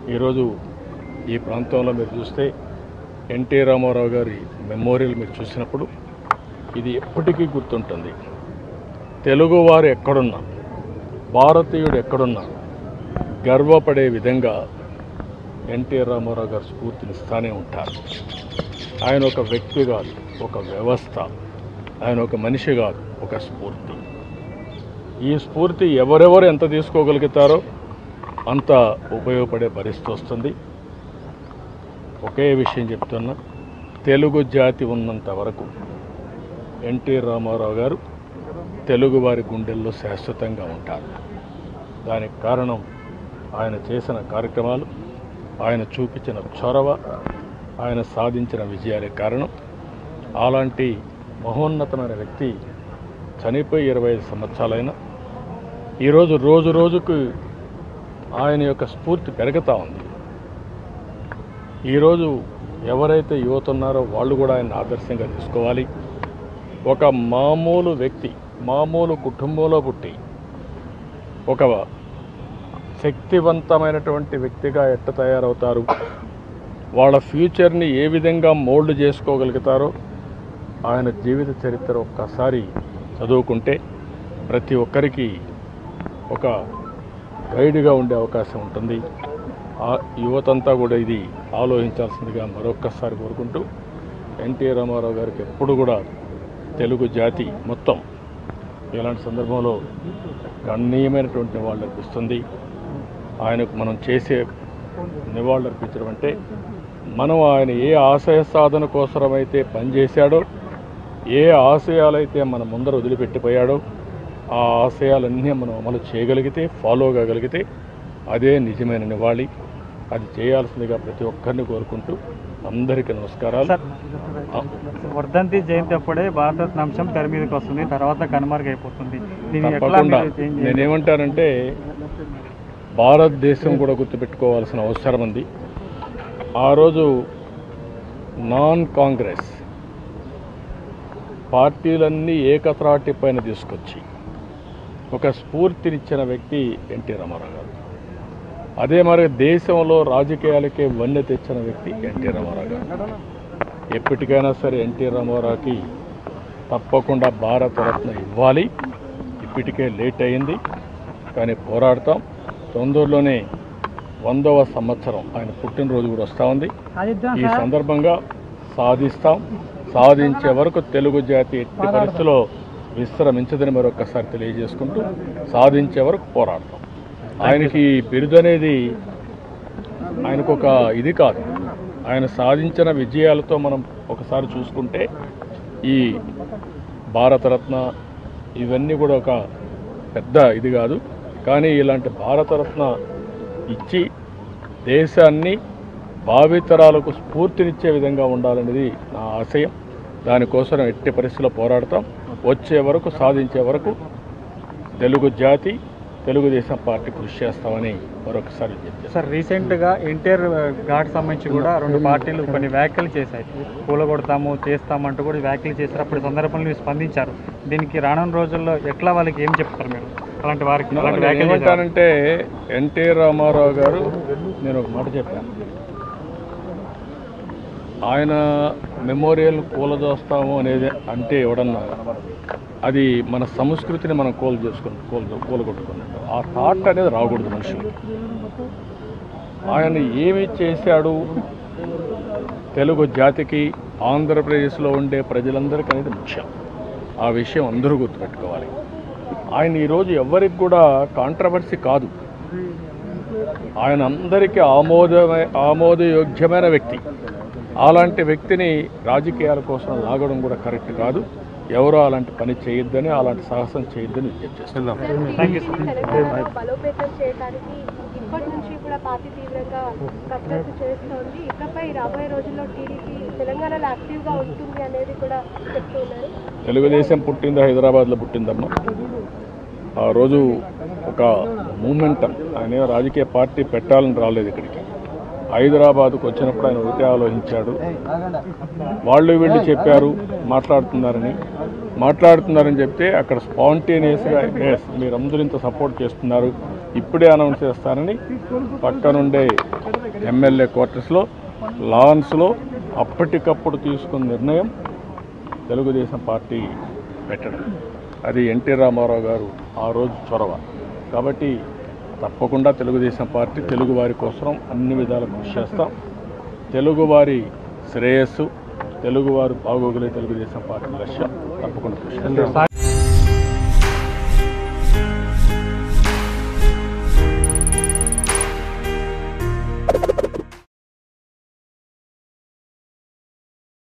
ఈరోజు ఈ ప్రాంతంలో మీరు చూస్తే ఎన్టీ రామారావు గారి మెమోరియల్ మీరు చూసినప్పుడు ఇది ఎప్పటికీ గుర్తుంటుంది తెలుగువారు ఎక్కడున్నా భారతీయుడు ఎక్కడున్నా గర్వపడే విధంగా ఎన్టీ రామారావు గారు స్ఫూర్తినిస్తానే ఉంటారు ఆయన ఒక వ్యక్తి కాదు ఒక వ్యవస్థ ఆయన ఒక మనిషి కాదు ఒక స్ఫూర్తి ఈ స్ఫూర్తి ఎవరెవరు ఎంత తీసుకోగలుగుతారో అంత ఉపయోగపడే పరిస్థితి వస్తుంది ఒకే విషయం చెప్తున్నా తెలుగు జాతి ఉన్నంత వరకు ఎన్టీ రామారావు గారు తెలుగు వారి గుండెల్లో శాశ్వతంగా ఉంటారు దానికి కారణం ఆయన చేసిన కార్యక్రమాలు ఆయన చూపించిన చొరవ ఆయన సాధించిన విజయాలే కారణం అలాంటి మహోన్నతమైన వ్యక్తి చనిపోయి ఇరవై ఐదు సంవత్సరాలైనా ఈరోజు రోజు రోజుకు ఆయన యొక్క స్ఫూర్తి పెరుగుతూ ఉంది ఈరోజు ఎవరైతే యువత ఉన్నారో వాళ్ళు కూడా ఆయన ఆదర్శంగా తీసుకోవాలి ఒక మామూలు వ్యక్తి మామూలు కుటుంబంలో పుట్టి ఒక శక్తివంతమైనటువంటి వ్యక్తిగా ఎట్ట తయారవుతారు వాళ్ళ ఫ్యూచర్ని ఏ విధంగా మోల్డ్ చేసుకోగలుగుతారో ఆయన జీవిత చరిత్ర ఒక్కసారి చదువుకుంటే ప్రతి ఒక్కరికి ఒక గైడ్గా ఉండే అవకాశం ఉంటుంది ఆ యువతంతా కూడా ఇది ఆలోచించాల్సిందిగా మరొక్కసారి కోరుకుంటూ ఎన్టీ రామారావు గారికి ఎప్పుడు కూడా తెలుగు జాతి మొత్తం ఇలాంటి సందర్భంలో గణనీయమైనటువంటి నివాళులు అర్పిస్తుంది ఆయనకు మనం చేసే నివాళులు అర్పించడం అంటే మనం ఆయన ఏ ఆశయ సాధన కోసమైతే పనిచేశాడో ఏ ఆశయాలైతే మన ముందర వదిలిపెట్టిపోయాడో ఆ ఆశయాలన్నీ మనం అమలు చేయగలిగితే ఫాలో కాగలిగితే అదే నిజమైన నివాళి అది చేయాల్సిందిగా ప్రతి ఒక్కరిని కోరుకుంటూ అందరికీ నమస్కారాలు సార్ వర్ధంతి జయంతి అప్పుడే భారతరత్న అంశం తెర మీదకి వస్తుంది తర్వాత కనుమరుగైపోతుంది దీన్ని ఎట్లా తప్పకుండా మీరు చేంజ్ చేయాలి? నేనేమంటానంటే భారతదేశం కూడా గుర్తుపెట్టుకోవాల్సిన అవసరం ఉంది ఆ రోజు నాన్ కాంగ్రెస్ పార్టీలన్నీ ఏకత్రాటి పైన తీసుకొచ్చి ఒక స్ఫూర్తినిచ్చిన వ్యక్తి ఎన్టీ రామారావు గారు అదే మరి దేశంలో రాజకీయాలకే వన్నె తెచ్చిన వ్యక్తి ఎన్టీ రామారావు గారు ఎప్పటికైనా సరే ఎన్టీ రామారావుకి తప్పకుండా భారతరత్న ఇవ్వాలి ఇప్పటికే లేట్ అయింది కానీ పోరాడతాం తొందరలోనే వందవ సంవత్సరం ఆయన పుట్టినరోజు కూడా వస్తూ ఉంది ఈ సందర్భంగా సాధిస్తాం సాధించే వరకు తెలుగు జాతి ఎట్టి పరిస్థితిలో విశ్రమించదని మరొకసారి తెలియజేసుకుంటూ సాధించే వరకు పోరాడతాం ఆయనకి ఈ బిరుదు అనేది ఆయనకు ఒక ఇది కాదు ఆయన సాధించిన విజయాలతో మనం ఒకసారి చూసుకుంటే ఈ భారతరత్న ఇవన్నీ కూడా ఒక పెద్ద ఇది కాదు కానీ ఇలాంటి భారతరత్న ఇచ్చి దేశాన్ని భావితరాలకు స్ఫూర్తినిచ్చే విధంగా ఉండాలనేది నా ఆశయం దానికోసం ఎట్టి పరిస్థితుల్లో పోరాడతాం వచ్చే వరకు సాధించే వరకు తెలుగు జాతి తెలుగుదేశం పార్టీ కృషి చేస్తామని మరొకసారి చెప్పారు సార్ రీసెంట్గా ఎన్టీఆర్ ఘాట్ సంబంధించి కూడా రెండు పార్టీలు కొన్ని వ్యాఖ్యలు చేశాయి కూలగొడతాము చేస్తామంటూ కూడా వ్యాఖ్యలు చేశారు అప్పుడు సందర్భంలో మీరు స్పందించారు దీనికి రానున్న రోజుల్లో ఎట్లా వాళ్ళకి ఏం చెప్తారు మీరు అలాంటి వారికి అలాంటి నేను వ్యాఖ్యలు చేశారు. ఏమంటానంటే ఎన్టీ రామారావు గారు నేను ఒక మాట చెప్పాను ఆయన మెమోరియల్ కూలదోస్తాము అనేది అంటే ఎవడన్నా అది మన సంస్కృతిని మనం కోలు చేసుకుని కోలు కూలగొట్టుకున్నట్టు ఆ థాట్ అనేది రాకూడదు మనుషులకి ఆయన ఏమి చేశాడు తెలుగు జాతికి ఆంధ్రప్రదేశ్లో ఉండే ప్రజలందరికీ అనేది ముఖ్యం ఆ విషయం అందరూ గుర్తుపెట్టుకోవాలి ఆయన ఈరోజు ఎవరికి కూడా కాంట్రవర్సీ కాదు ఆయన అందరికీ ఆమోదమై ఆమోదయోగ్యమైన వ్యక్తి అలాంటి వ్యక్తిని రాజకీయాల కోసం లాగడం కూడా కరెక్ట్ కాదు ఎవరో అలాంటి పని చేయొద్దని అలాంటి సాహసం చేయొద్దని విజ్ఞప్తి చేస్తున్నాం Thank you, sir. తెలంగాణ బలోపేతం చేయడానికి ఇప్పటి నుంచి కూడా పార్టీ తీవ్రంగా కసరత్తు చేస్తోంది ఇకపై రాబోయే రోజుల్లో టీడీపీ తెలంగాణలో యాక్టివ్గా ఉంటుంది అనేది కూడా చెప్తూ ఉన్నారు తెలుగుదేశం పుట్టింది హైదరాబాద్లో పుట్టిందమ్మా ఆ రోజు ఒక మూమెంటం ఆయన ఏమో రాజకీయ పార్టీ పెట్టాలని రాలేదు ఇక్కడికి హైదరాబాద్కు వచ్చినప్పుడు ఆయన ఒకటే ఆలోచించాడు వాళ్ళు వీళ్ళు చెప్పారు మాట్లాడుతున్నారని మాట్లాడుతున్నారని చెప్తే అక్కడ స్పాంటేనియస్గా ఎస్ మీరందరూ ఇంత సపోర్ట్ చేస్తున్నారు ఇప్పుడే అనౌన్స్ చేస్తానని పక్కనుండే ఎమ్మెల్యే క్వార్టర్స్లో లాన్స్లో అప్పటికప్పుడు తీసుకున్న నిర్ణయం తెలుగుదేశం పార్టీ పెట్టడం అది ఎన్టీ రామారావు గారు ఆ రోజు చొరవ కాబట్టి తప్పకుండా తెలుగుదేశం పార్టీ తెలుగువారి కోసం అన్ని విధాలు కృషి చేస్తాం తెలుగువారి శ్రేయస్సు తెలుగువారు బాగోగులే తెలుగుదేశం పార్టీ లక్ష్యం తప్పకుండా కృషి చేస్తాం సార్